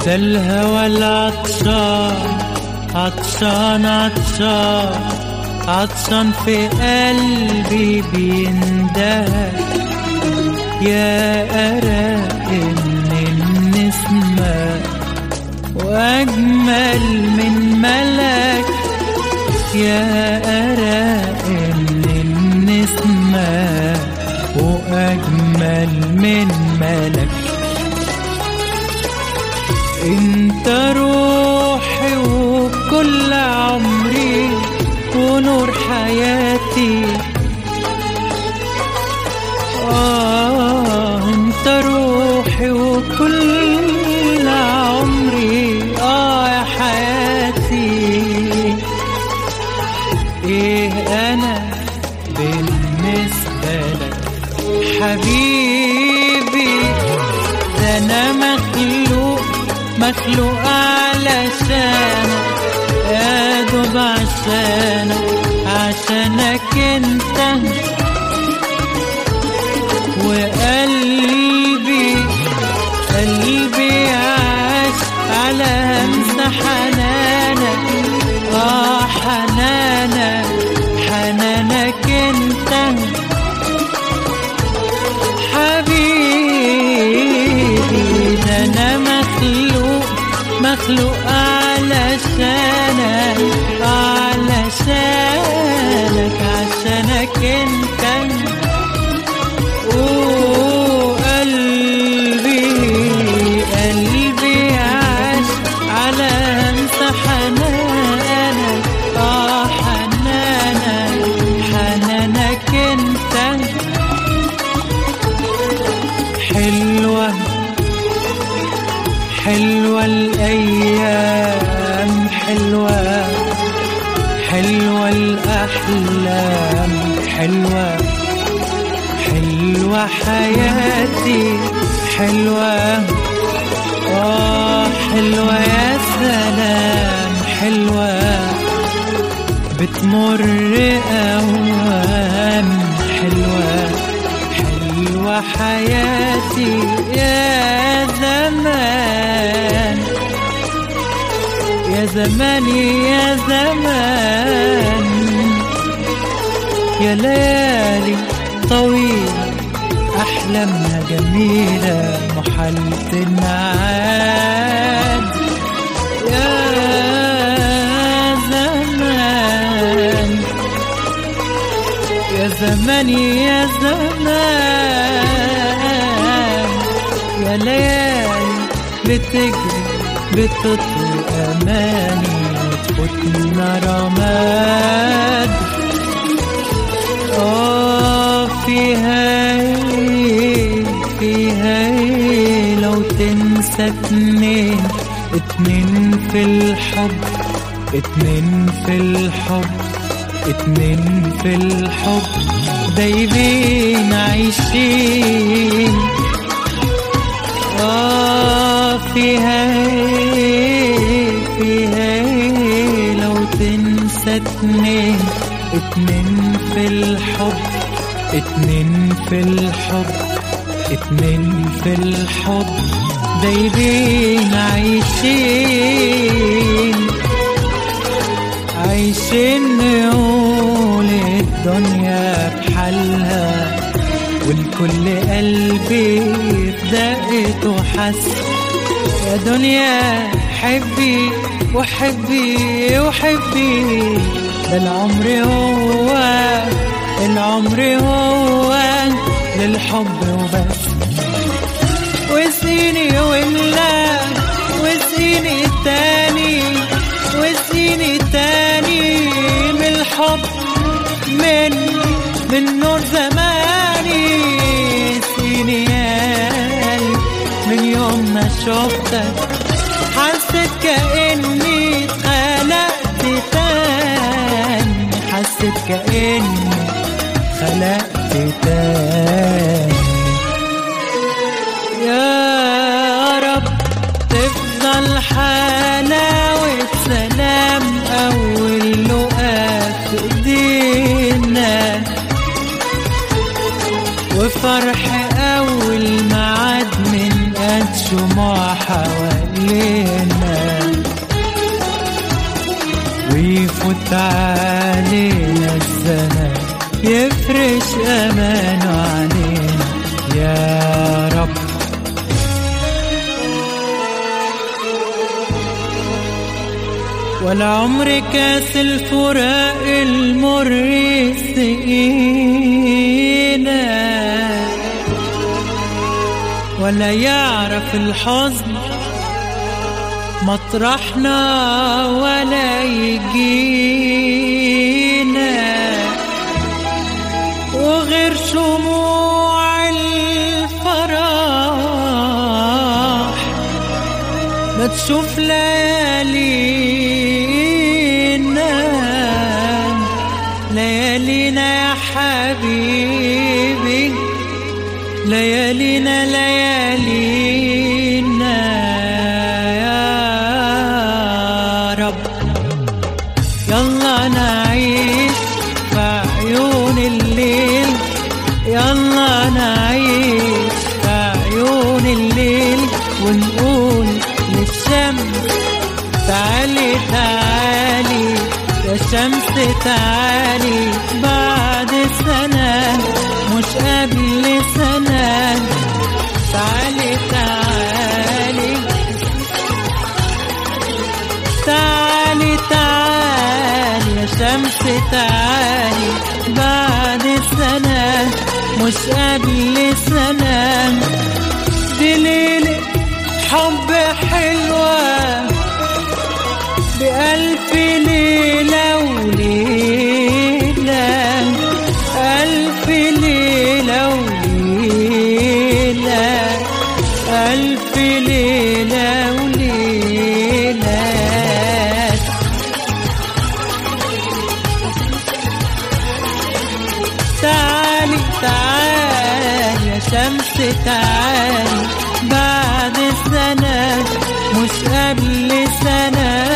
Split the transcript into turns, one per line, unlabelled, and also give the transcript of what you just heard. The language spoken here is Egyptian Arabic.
ده الهوى العطشان عطشان عطشان عطشان في قلبي بيندهك يا أراء من النسمة وأجمل من ملك يا أراء من النسمة وأجمل من ملك انت روحي وكل عمري ونور حياتي آه انت روحي وكل عمري آه يا حياتي ايه انا بالنسبة لك حبيبي ده انا مخلوق مخلوق علشانك يا دوب عشانك عشانك انت وقلبي قلبي عاش على همس حنانك اه حنانك حنانك انت حبيبي ده انا مخلوق مخلوق علشانك علشانك عشانك انت وقلبي قلبي عاش على همس حنانك اه حنانك حنانك انت حلوة حلوة الأيام حلوة حلوة الأحلام حلوة حلوة حياتي حلوة آه حلوة يا سلام حلوة بتمر أوام حلوة حلوة حياتي يا زمان يا زماني يا زمان يا ليالي طويلة أحلامنا جميلة محل تنعاد يا زمان يا زماني يا زمان يا ليالي بتجري بتطوي أماني وتفوتنا رماد آه فيها إيه فيها إيه لو تنسى اتنين اتنين في الحب اتنين في الحب اتنين في الحب دايبين عايشين آه فيها إيه فيها إيه لو تنسى اتنين اتنين في الحب اتنين في الحب اتنين في الحب دايبين عايشين عايشين نقول الدنيا بحالها والكل قلبي في دقته حس يا دنيا حبي وحبي وحبي ده العمر هو العمر هو للحب وبس وسقيني واملا وسقيني تاني وسقيني تاني من الحب من من نور زماني سقيني يا قلبي من يوم ما شفتك حسيت كأني اتخلقت تاني حسيت كأني خلقت تاني يا رب تفضل حلاوة سلام أول لقاء في إيدينا وفرح أول معاد من قد شموع حوالينا ويفوت علينا الزمان يفرش أمانه علينا يا رب ولا عمر كاس الفراق المر يسقينا ولا يعرف الحزن مطرحنا ولا يجينا وغير شموع الفرح ما تشوف ليالينا ليالينا يا حبيبي ليالينا ليالينا يا رب يلا نعيش في عيون الليل يلا نعيش في عيون الليل ونقول للشمس تعالي تعالي يا شمس تعالي بعد سنة مش قبل سنة تعالي تعالي تعالي تعالي يا شمس تعالي بعد سنة مش قبل سنة دي ليلة حب حلوة بألف ليلة وليلة ألف ليلة وليلة ألف ليلة وليلة تعالي تعالي يا شمس تعالي بعد سنة مش قبل سنة